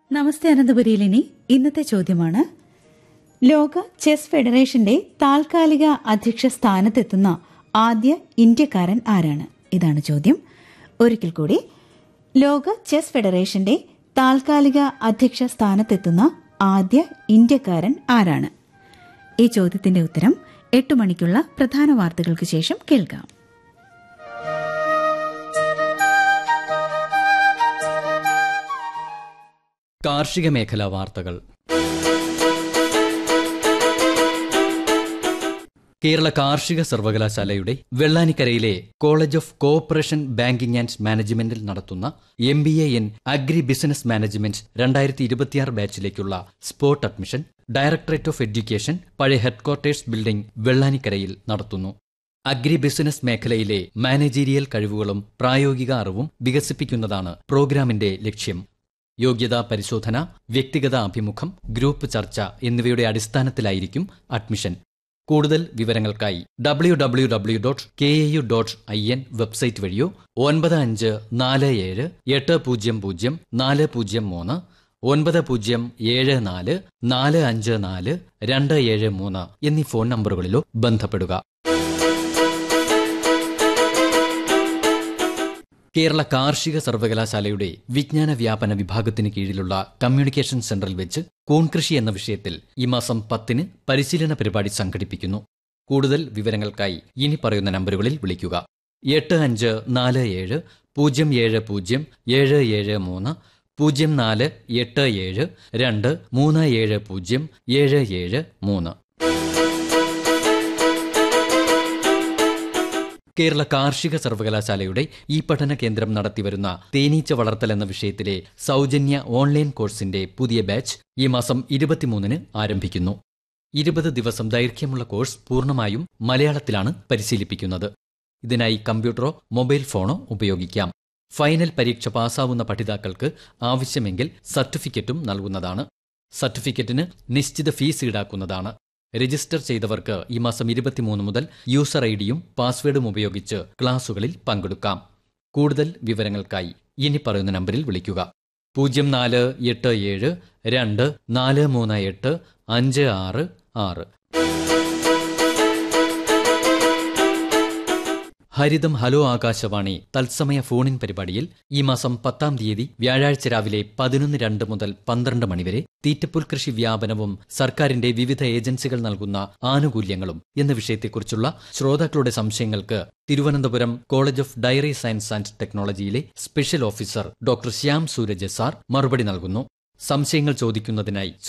നമസ്തേ അനന്തപുരിയിൽ ഇനി ഇന്നത്തെ ചോദ്യമാണ് ലോക ചെസ് ഫെഡറേഷന്റെ താൽക്കാലിക അധ്യക്ഷ സ്ഥാനത്തെത്തുന്ന ആദ്യ ഇന്ത്യക്കാരൻ ആരാണ് ഇതാണ് ചോദ്യം ഒരിക്കൽ കൂടി ലോക ചെസ് ഫെഡറേഷന്റെ താൽക്കാലിക അധ്യക്ഷ സ്ഥാനത്തെത്തുന്ന ആദ്യ ഇന്ത്യക്കാരൻ ആരാണ് ഈ ചോദ്യത്തിന്റെ ഉത്തരം എട്ട് മണിക്കുള്ള പ്രധാന വാർത്തകൾക്ക് ശേഷം കേൾക്കാം കാർഷിക മേഖലാ വാർത്തകൾ കേരള കാർഷിക സർവകലാശാലയുടെ വെള്ളാനിക്കരയിലെ college of cooperation banking and മാനേജ്മെന്റിൽ നടത്തുന്ന M B A in agribusiness management രണ്ടായിരത്തി ഇരുപത്തിയാറ് ബാച്ചിലേക്കുള്ള spot admission directorate of education പഴയ ഹെഡ്ക്വാർട്ടേഴ്സ് ബിൽഡിംഗ് വെള്ളാനിക്കരയിൽ നടത്തുന്നു അഗ്രി ബിസിനസ് മേഖലയിലെ മാനേജീരിയൽ കഴിവുകളും പ്രായോഗിക അറിവും വികസിപ്പിക്കുന്നതാണ് പ്രോഗ്രാമിന്റെ ലക്ഷ്യം യോഗ്യതാ പരിശോധന വ്യക്തിഗത അഭിമുഖം ഗ്രൂപ്പ് ചർച്ച എന്നിവയുടെ അടിസ്ഥാനത്തിലായിരിക്കും അഡ്മിഷൻ കൂടുതൽ വിവരങ്ങൾക്കായി W W W dot K A U dot I N website വഴിയോ ഒൻപത് അഞ്ച് നാല് ഏഴ് എട്ട് പൂജ്യം പൂജ്യം നാല് പൂജ്യം മൂന്ന് ഒൻപത് പൂജ്യം ഏഴ് നാല് നാല് അഞ്ച് നാല് രണ്ട് ഏഴ് മൂന്ന് എന്നീ ഫോൺ നമ്പറുകളിലോ ബന്ധപ്പെടുക കേരള കാർഷിക സർവകലാശാലയുടെ വിജ്ഞാന വ്യാപന വിഭാഗത്തിന് കീഴിലുള്ള കമ്മ്യൂണിക്കേഷൻ സെന്ററിൽ വെച്ച് കൂൺകൃഷി എന്ന വിഷയത്തിൽ ഈ മാസം പത്തിന് പരിശീലന പരിപാടി സംഘടിപ്പിക്കുന്നു കൂടുതൽ വിവരങ്ങൾക്കായി ഇനി പറയുന്ന നമ്പറുകളിൽ വിളിക്കുക എട്ട് അഞ്ച് നാല് ഏഴ് പൂജ്യം ഏഴ് പൂജ്യം ഏഴ് ഏഴ് മൂന്ന് പൂജ്യം നാല് എട്ട് ഏഴ് രണ്ട് മൂന്ന് ഏഴ് പൂജ്യം ഏഴ് ഏഴ് മൂന്ന് കേരള കാർഷിക സർവകലാശാലയുടെ ഈ പഠന കേന്ദ്രം നടത്തിവരുന്ന തേനീച്ച വളർത്തൽ എന്ന വിഷയത്തിലെ സൗജന്യ ഓൺലൈൻ കോഴ്സിന്റെ പുതിയ ബാച്ച് ഈ മാസം ഇരുപത്തിമൂന്നിന് ആരംഭിക്കുന്നു ഇരുപത് ദിവസം ദൈർഘ്യമുള്ള കോഴ്സ് പൂർണ്ണമായും മലയാളത്തിലാണ് പരിശീലിപ്പിക്കുന്നത് ഇതിനായി കമ്പ്യൂട്ടറോ മൊബൈൽ ഫോണോ ഉപയോഗിക്കാം ഫൈനൽ പരീക്ഷ പാസ്സാവുന്ന പഠിതാക്കൾക്ക് ആവശ്യമെങ്കിൽ സർട്ടിഫിക്കറ്റും നൽകുന്നതാണ് സർട്ടിഫിക്കറ്റിന് നിശ്ചിത ഫീസ് ഈടാക്കുന്നതാണ് രജിസ്റ്റർ ചെയ്തവർക്ക് ഈ മാസം ഇരുപത്തിമൂന്ന് മുതൽ യൂസർ ഐ ഡിയും പാസ്വേഡും ഉപയോഗിച്ച് ക്ലാസുകളിൽ പങ്കെടുക്കാം കൂടുതൽ വിവരങ്ങൾക്കായി ഇനി പറയുന്ന നമ്പറിൽ വിളിക്കുക പൂജ്യം നാല് എട്ട് ഏഴ് രണ്ട് നാല് മൂന്ന് എട്ട് അഞ്ച് ആറ് ആറ് ഹരിതം ഹലോ ആകാശവാണി തത്സമയ ഫോണിൻ പരിപാടിയിൽ ഈ മാസം പത്താം തീയതി വ്യാഴാഴ്ച രാവിലെ പതിനൊന്ന് രണ്ട് മുതൽ പന്ത്രണ്ട് മണിവരെ തീറ്റപ്പുൽ കൃഷി വ്യാപനവും സർക്കാരിന്റെ വിവിധ ഏജൻസികൾ നൽകുന്ന ആനുകൂല്യങ്ങളും എന്ന വിഷയത്തെക്കുറിച്ചുള്ള ശ്രോതാക്കളുടെ സംശയങ്ങൾക്ക് Thiruvananthapuram college of dairy science and ടെക്നോളജിയിലെ special officer doctor Shyam Sooraj sir മറുപടി നൽകുന്നു സംശയങ്ങൾ ചോദിക്കുന്നതിനായി